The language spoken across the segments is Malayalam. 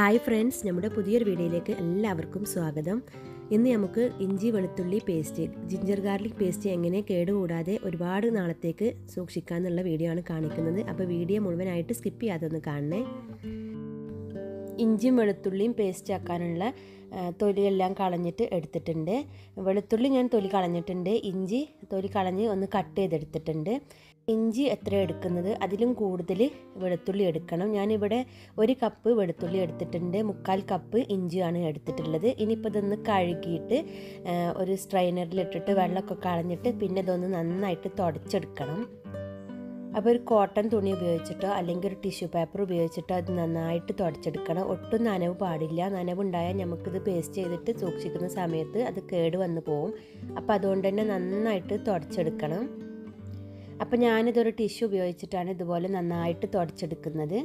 ഹായ് ഫ്രണ്ട്സ് നമ്മുടെ പുതിയൊരു വീഡിയോയിലേക്ക് എല്ലാവർക്കും സ്വാഗതം ഇന്ന് നമുക്ക് ഇഞ്ചി വെളുത്തുള്ളി പേസ്റ്റ് ജിഞ്ചർ ഗാർലിക് പേസ്റ്റ് എങ്ങനെ കേടുകൂടാതെ ഒരുപാട് നാളത്തേക്ക് സൂക്ഷിക്കാമെന്നുള്ള വീഡിയോ ആണ് കാണിക്കുന്നത് അപ്പോൾ വീഡിയോ മുഴുവനായിട്ട് സ്കിപ്പ് ചെയ്യാതെ ഒന്ന് കാണണേ ഇഞ്ചിയും വെളുത്തുള്ളിയും പേസ്റ്റ് ആക്കാനുള്ള ആ, തൊലിയെല്ലാം കളഞ്ഞിട്ട് എടുത്തിട്ടുണ്ട് വെളുത്തുള്ളി ഞാൻ തൊലി കളഞ്ഞിട്ടുണ്ട് ഇഞ്ചി തൊലി കളഞ്ഞ് ഒന്ന് കട്ട് ചെയ്തെടുത്തിട്ടുണ്ട് ഇഞ്ചി എത്ര എടുക്കുന്നത് അതിലും കൂടുതൽ വെളുത്തുള്ളി എടുക്കണം ഞാനിവിടെ ഒരു കപ്പ് വെളുത്തുള്ളി എടുത്തിട്ടുണ്ട് മുക്കാൽ കപ്പ് ഇഞ്ചിയാണ് എടുത്തിട്ടുള്ളത് ഇനിയിപ്പോൾ ഇതൊന്ന് കഴുകിയിട്ട് ആ, ഒരു സ്ട്രൈനറിലിട്ടിട്ട് വെള്ളമൊക്കെ കളഞ്ഞിട്ട് പിന്നെ ഇതൊന്ന് നന്നായിട്ട് തുടച്ചെടുക്കണം അപ്പോൾ ഒരു കോട്ടൺ തുണി ഉപയോഗിച്ചിട്ടോ അല്ലെങ്കിൽ ഒരു ടിഷ്യൂ പേപ്പർ ഉപയോഗിച്ചിട്ടോ അത് നന്നായിട്ട് തുടച്ചെടുക്കണം ഒട്ടും നനവ് പാടില്ല നനവുണ്ടായാൽ നമുക്കിത് പേസ്റ്റ് ചെയ്തിട്ട് സൂക്ഷിക്കുന്ന സമയത്ത് അത് കേട് വന്നു പോകും അപ്പോൾ അതുകൊണ്ട് തന്നെ നന്നായിട്ട് തുടച്ചെടുക്കണം അപ്പോൾ ഞാനിതൊരു ടിഷ്യൂ ഉപയോഗിച്ചിട്ടാണ് ഇതുപോലെ നന്നായിട്ട് തുടച്ചെടുക്കുന്നത്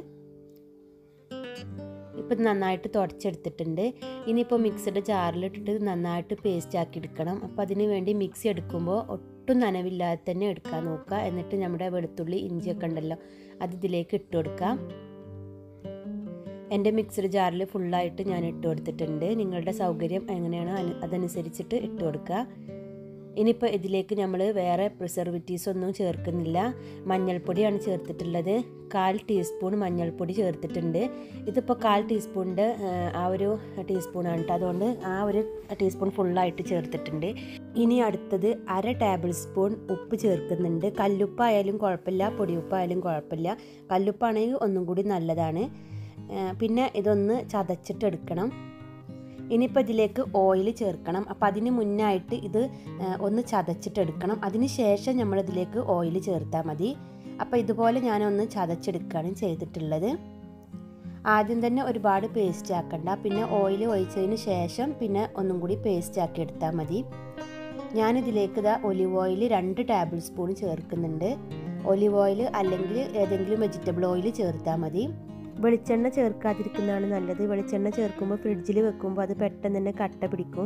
ഇപ്പം നന്നായിട്ട് തുടച്ചെടുത്തിട്ടുണ്ട് ഇനിയിപ്പോൾ മിക്സിയുടെ ജാറിലിട്ടിട്ട് നന്നായിട്ട് പേസ്റ്റ് ആക്കി എടുക്കണം അപ്പോൾ അതിന് വേണ്ടി മിക്സി എടുക്കുമ്പോൾ ഒട്ടും നനവില്ലാതെ തന്നെ എടുക്കാൻ നോക്കുക എന്നിട്ട് നമ്മുടെ വെളുത്തുള്ളി ഇഞ്ചിയൊക്കെ ഉണ്ടല്ലോ അത് ഇതിലേക്ക് ഇട്ട് കൊടുക്കാം എൻ്റെ മിക്സഡ് ജാറിൽ ഫുള്ളായിട്ട് ഞാൻ ഇട്ട് കൊടുത്തിട്ടുണ്ട് നിങ്ങളുടെ സൗകര്യം എങ്ങനെയാണോ അനു- അതനുസരിച്ചിട്ട് ഇട്ട് കൊടുക്കുക ഇനിയിപ്പോൾ ഇതിലേക്ക് നമ്മൾ വേറെ പ്രിസർവേറ്റീവ്സ് ഒന്നും ചേർക്കുന്നില്ല മഞ്ഞൾപ്പൊടിയാണ് ചേർത്തിട്ടുള്ളത് കാൽ ടീസ്പൂൺ മഞ്ഞൾപ്പൊടി ചേർത്തിട്ടുണ്ട് ഇതിപ്പോൾ കാൽ ടീസ്പൂണിൻ്റെ ആ ഒരു ടീസ്പൂണാണ് കേട്ടോ അതുകൊണ്ട് ആ ഒരു ടീസ്പൂൺ ഫുള്ളായിട്ട് ചേർത്തിട്ടുണ്ട് ഇനി അടുത്തത് അര ടേബിൾ സ്പൂൺ ഉപ്പ് ചേർക്കുന്നുണ്ട് കല്ലുപ്പായാലും കുഴപ്പമില്ല പൊടിയുപ്പായാലും കുഴപ്പമില്ല കല്ലുപ്പാണെങ്കിൽ ഒന്നും കൂടി നല്ലതാണ് ആ, പിന്നെ ഇതൊന്ന് ചതച്ചിട്ട് എടുക്കണം ഇനിയിപ്പോൾ ഇതിലേക്ക് ഓയിൽ ചേർക്കണം അപ്പോൾ അതിന് മുന്നായിട്ട് ഇത് ആ, ഒന്ന് ചതച്ചിട്ടെടുക്കണം അതിന് ശേഷം നമ്മളിതിലേക്ക് ഓയിൽ ചേർത്താൽ മതി അപ്പോൾ ഇതുപോലെ ഞാനൊന്ന് ചതച്ചെടുക്കുകയാണ് ചെയ്തിട്ടുള്ളത് ആദ്യം തന്നെ ഒരുപാട് പേസ്റ്റ് ആക്കണ്ട പിന്നെ ഓയിൽ ഒഴിച്ചതിന് ശേഷം പിന്നെ ഒന്നും കൂടി പേസ്റ്റ് ആക്കി എടുത്താൽ മതി ഞാനിതിലേക്ക് ഇതാ ഒലിവ് ഓയിൽ രണ്ട് ടേബിൾ സ്പൂൺ ചേർക്കുന്നുണ്ട് ഒലിവ് ഓയിൽ അല്ലെങ്കിൽ ഏതെങ്കിലും വെജിറ്റബിൾ ഓയിൽ ചേർത്താൽ മതി വെളിച്ചെണ്ണ ചേർക്കാതിരിക്കുന്നതാണ് നല്ലത് വെളിച്ചെണ്ണ ചേർക്കുമ്പോൾ ഫ്രിഡ്ജിൽ വെക്കുമ്പോൾ അത് പെട്ടെന്ന് തന്നെ കട്ട പിടിക്കും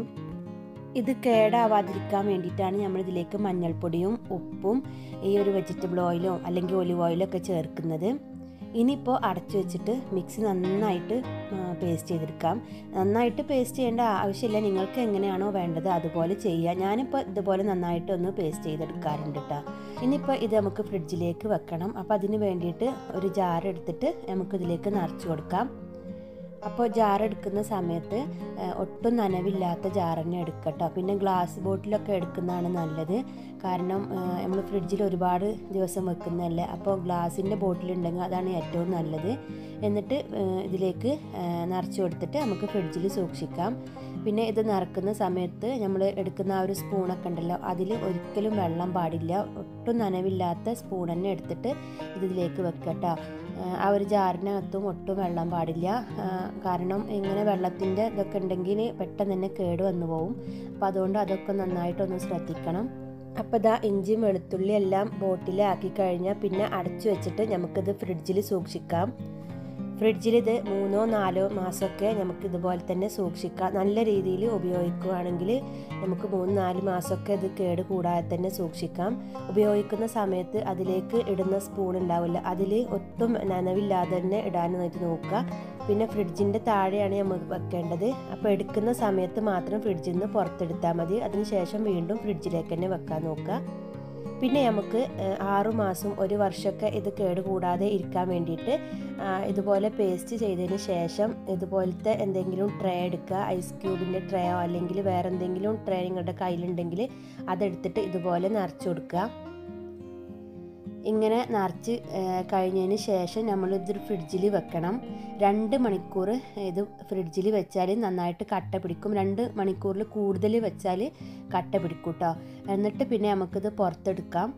ഇത് കേടാവാതിരിക്കാൻ വേണ്ടിയിട്ടാണ് നമ്മൾ ഇതിലേക്ക് മഞ്ഞൾപ്പൊടിയും ഉപ്പും ഈ ഒരു വെജിറ്റബിൾ ഓയിലോ അല്ലെങ്കിൽ ഒലിവ് ഓയിലോ ഒക്കെ ചേർക്കുന്നത് ഇനിയിപ്പോൾ അടച്ചു വെച്ചിട്ട് മിക്സി നന്നായിട്ട് പേസ്റ്റ് ചെയ്തെടുക്കാം നന്നായിട്ട് പേസ്റ്റ് ചെയ്യേണ്ട ആവശ്യമില്ല നിങ്ങൾക്ക് എങ്ങനെയാണോ വേണ്ടത് അതുപോലെ ചെയ്യുക ഞാനിപ്പോൾ ഇതുപോലെ നന്നായിട്ട് ഒന്ന് പേസ്റ്റ് ചെയ്തെടുക്കാറുണ്ട് കേട്ടോ ഇനിയിപ്പോൾ ഇത് നമുക്ക് ഫ്രിഡ്ജിലേക്ക് വെക്കണം അപ്പോൾ അതിന് വേണ്ടിയിട്ട് ഒരു ജാർ എടുത്തിട്ട് നമുക്കിതിലേക്ക് നിറച്ച് കൊടുക്കാം അപ്പോൾ ജാർ എടുക്കുന്ന സമയത്ത് ആ, ഒട്ടും നനവില്ലാത്ത ജാർ തന്നെ എടുക്കട്ടോ പിന്നെ ഗ്ലാസ് ബോട്ടിലൊക്കെ എടുക്കുന്നതാണ് നല്ലത് കാരണം നമ്മൾ ഫ്രിഡ്ജിൽ ഒരുപാട് ദിവസം വെക്കുന്നതല്ലേ അപ്പോൾ ഗ്ലാസിൻ്റെ ബോട്ടിലുണ്ടെങ്കിൽ അതാണ് ഏറ്റവും നല്ലത് എന്നിട്ട് ആ, ഇതിലേക്ക് ആ, നിറച്ച് കൊടുത്തിട്ട് നമുക്ക് ഫ്രിഡ്ജിൽ സൂക്ഷിക്കാം പിന്നെ ഇത് നിറക്കുന്ന സമയത്ത് നമ്മൾ എടുക്കുന്ന ആ ഒരു സ്പൂണൊക്കെ ഉണ്ടല്ലോ അതിൽ ഒരിക്കലും വെള്ളം പാടില്ല ഒട്ടും നനവില്ലാത്ത സ്പൂൺ തന്നെ എടുത്തിട്ട് ഇത് ഇതിലേക്ക് വെക്കട്ടോ ആ ഒരു ജാറിനകത്തും ഒട്ടും വെള്ളം പാടില്ല ആ, കാരണം ഇങ്ങനെ വെള്ളത്തിൻ്റെ ഇതൊക്കെ ഉണ്ടെങ്കിൽ പെട്ടെന്ന് തന്നെ കേട് വന്നു പോകും അപ്പോൾ അതുകൊണ്ട് അതൊക്കെ നന്നായിട്ടൊന്ന് ശ്രദ്ധിക്കണം അപ്പോൾ ഇതാ ഇഞ്ചിയും വെളുത്തുള്ളി എല്ലാം ബോട്ടിലാക്കി കഴിഞ്ഞാൽ പിന്നെ അടച്ചു വെച്ചിട്ട് നമുക്കിത് ഫ്രിഡ്ജിൽ സൂക്ഷിക്കാം ഫ്രിഡ്ജിൽ ഇത് മൂന്നോ നാലോ മാസമൊക്കെ നമുക്ക് ഇതുപോലെ തന്നെ സൂക്ഷിക്കാം നല്ല രീതിയിൽ ഉപയോഗിക്കുകയാണെങ്കിൽ നമുക്ക് മൂന്ന് നാല് മാസമൊക്കെ ഇത് കേട് കൂടാതെ തന്നെ സൂക്ഷിക്കാം ഉപയോഗിക്കുന്ന സമയത്ത് അതിലേക്ക് ഇടുന്ന സ്പൂൺ ഉണ്ടാവില്ല അതിൽ ഒട്ടും നനവില്ലാതെ തന്നെ ഇടാനായിട്ട് നോക്കുക പിന്നെ ഫ്രിഡ്ജിൻ്റെ താഴെയാണ് നമ്മൾ വെക്കേണ്ടത് അപ്പോൾ എടുക്കുന്ന സമയത്ത് മാത്രം ഫ്രിഡ്ജിൽ നിന്ന് പുറത്തെടുത്താൽ മതി അതിനുശേഷം വീണ്ടും ഫ്രിഡ്ജിലേക്ക് തന്നെ വെക്കാൻ നോക്കുക പിന്നെ നമുക്ക് ഏഹ്, ആറു മാസം ഒരു വർഷമൊക്കെ ഇത് കേടുകൂടാതെ ഇരിക്കാൻ വേണ്ടിയിട്ട് ആ, ഇതുപോലെ പേസ്റ്റ് ചെയ്തതിന് ശേഷം ഇതുപോലത്തെ എന്തെങ്കിലും ട്രേ എടുക്കുക ഐസ് ക്യൂബിൻ്റെ ട്രേയോ അല്ലെങ്കിൽ വേറെ എന്തെങ്കിലും ട്രേ നിങ്ങളുടെ കയ്യിലുണ്ടെങ്കിൽ അതെടുത്തിട്ട് ഇതുപോലെ നിറച്ച് കൊടുക്കുക ഇങ്ങനെ നിറച്ച് ഏഹ്, കഴിഞ്ഞതിന് ശേഷം നമ്മൾ ഇത് ഫ്രിഡ്ജിൽ വെക്കണം രണ്ട് മണിക്കൂർ ഇത് ഫ്രിഡ്ജിൽ വെച്ചാൽ നന്നായിട്ട് കട്ട പിടിക്കും രണ്ട് മണിക്കൂറിൽ കൂടുതൽ വെച്ചാൽ കട്ട പിടിക്കും കേട്ടോ എന്നിട്ട് പിന്നെ നമുക്കിത് പുറത്തെടുക്കാം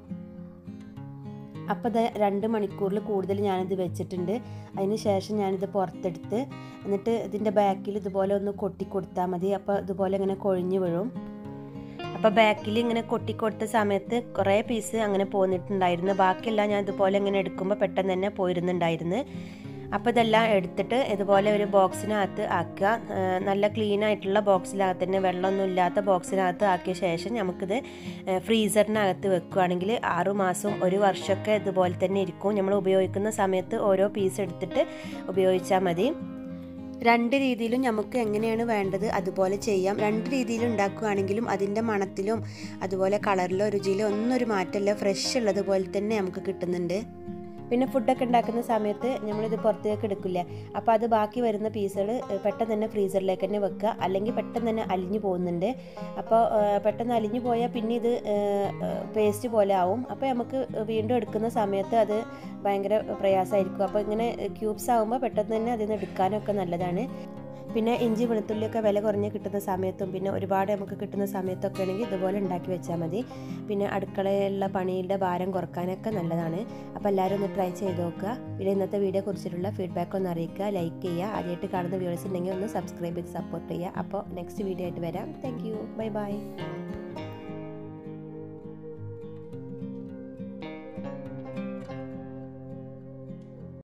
അപ്പോൾ ഇത് രണ്ട് മണിക്കൂറിൽ കൂടുതൽ ഞാനിത് വെച്ചിട്ടുണ്ട് അതിന് ശേഷം ഞാനിത് പുറത്തെടുത്ത് എന്നിട്ട് ഇതിൻ്റെ ബാക്കിൽ ഇതുപോലെ ഒന്ന് കൊട്ടി കൊടുത്താൽ മതി അപ്പോൾ ഇതുപോലെ ഇങ്ങനെ കൊഴിഞ്ഞ് വീഴും അപ്പോൾ ബാക്കിൽ ഇങ്ങനെ കൊട്ടിക്കൊടുത്ത സമയത്ത് കുറേ പീസ് അങ്ങനെ പോന്നിട്ടുണ്ടായിരുന്നു ബാക്കിയെല്ലാം ഞാൻ ഇതുപോലെ ഇങ്ങനെ എടുക്കുമ്പോൾ പെട്ടെന്ന് തന്നെ പോയിരുന്നുണ്ടായിരുന്നു അപ്പോൾ ഇതെല്ലാം എടുത്തിട്ട് ഇതുപോലെ ഒരു ബോക്സിനകത്ത് ആക്കുക ആ, നല്ല ക്ലീൻ ആയിട്ടുള്ള ബോക്സിനകത്ത് തന്നെ വെള്ളമൊന്നും ഇല്ലാത്ത ബോക്സിനകത്ത് ആക്കിയ ശേഷം നമുക്കിത് ആ, ഫ്രീസറിനകത്ത് വെക്കുകയാണെങ്കിൽ ആറു മാസം ഒരു വർഷമൊക്കെ ഇതുപോലെ തന്നെ ഇരിക്കും നമ്മൾ ഉപയോഗിക്കുന്ന സമയത്ത് ഓരോ പീസ് എടുത്തിട്ട് ഉപയോഗിച്ചാൽ മതി രണ്ട് രീതിയിലും നമുക്ക് എങ്ങനെയാണ് വേണ്ടത് അതുപോലെ ചെയ്യാം രണ്ട് രീതിയിൽ ഉണ്ടാക്കുകയാണെങ്കിലും അതിൻ്റെ മണത്തിലും അതുപോലെ കളറിലോ രുചിയിലോ ഒന്നും ഒരു മാറ്റമില്ല ഫ്രഷ് ഉള്ളതുപോലെ തന്നെ നമുക്ക് കിട്ടുന്നുണ്ട് പിന്നെ ഫുഡൊക്കെ ഉണ്ടാക്കുന്ന സമയത്ത് നമ്മളിത് പുറത്തേക്ക് എടുക്കില്ല അപ്പോൾ അത് ബാക്കി വരുന്ന പീസുകൾ പെട്ടെന്ന് തന്നെ ഫ്രീസറിലേക്ക് തന്നെ വെക്കുക അല്ലെങ്കിൽ പെട്ടെന്ന് തന്നെ അലിഞ്ഞു പോകുന്നുണ്ട് അപ്പോൾ പെട്ടെന്ന് അലിഞ്ഞു പോയാൽ പിന്നെ ഇത് പേസ്റ്റ് പോലെ ആവും അപ്പോൾ നമുക്ക് വീണ്ടും എടുക്കുന്ന സമയത്ത് അത് ഭയങ്കര പ്രയാസമായിരിക്കും അപ്പോൾ ഇങ്ങനെ ക്യൂബ്സ് ആകുമ്പോൾ പെട്ടെന്ന് തന്നെ അതിൽ നിന്ന് എടുക്കാനൊക്കെ നല്ലതാണ് പിന്നെ ഇഞ്ചി വെളുത്തുള്ളിയൊക്കെ വില കുറഞ്ഞ് കിട്ടുന്ന സമയത്തും പിന്നെ ഒരുപാട് നമുക്ക് കിട്ടുന്ന സമയത്തൊക്കെ ആണെങ്കിൽ ഇതുപോലെ ഉണ്ടാക്കി വെച്ചാൽ മതി പിന്നെ അടുക്കളയിലുള്ള പണിയുടെ ഭാരം കുറക്കാനൊക്കെ നല്ലതാണ് അപ്പോൾ എല്ലാവരും ഒന്ന് ട്രൈ ചെയ്ത് നോക്കുക പിന്നെ ഇന്നത്തെ വീഡിയോ കുറിച്ചിട്ടുള്ള ഫീഡ്ബാക്ക് ഒന്ന് അറിയിക്കുക ലൈക്ക് ചെയ്യുക ആദ്യമായിട്ട് കാണുന്ന വ്യൂവേഴ്സ് ഉണ്ടെങ്കിൽ ഒന്ന് സബ്സ്ക്രൈബ് ചെയ്ത് സപ്പോർട്ട് ചെയ്യുക അപ്പോൾ നെക്സ്റ്റ് വീഡിയോ ആയിട്ട് വരാം താങ്ക് യു ബൈ ബൈ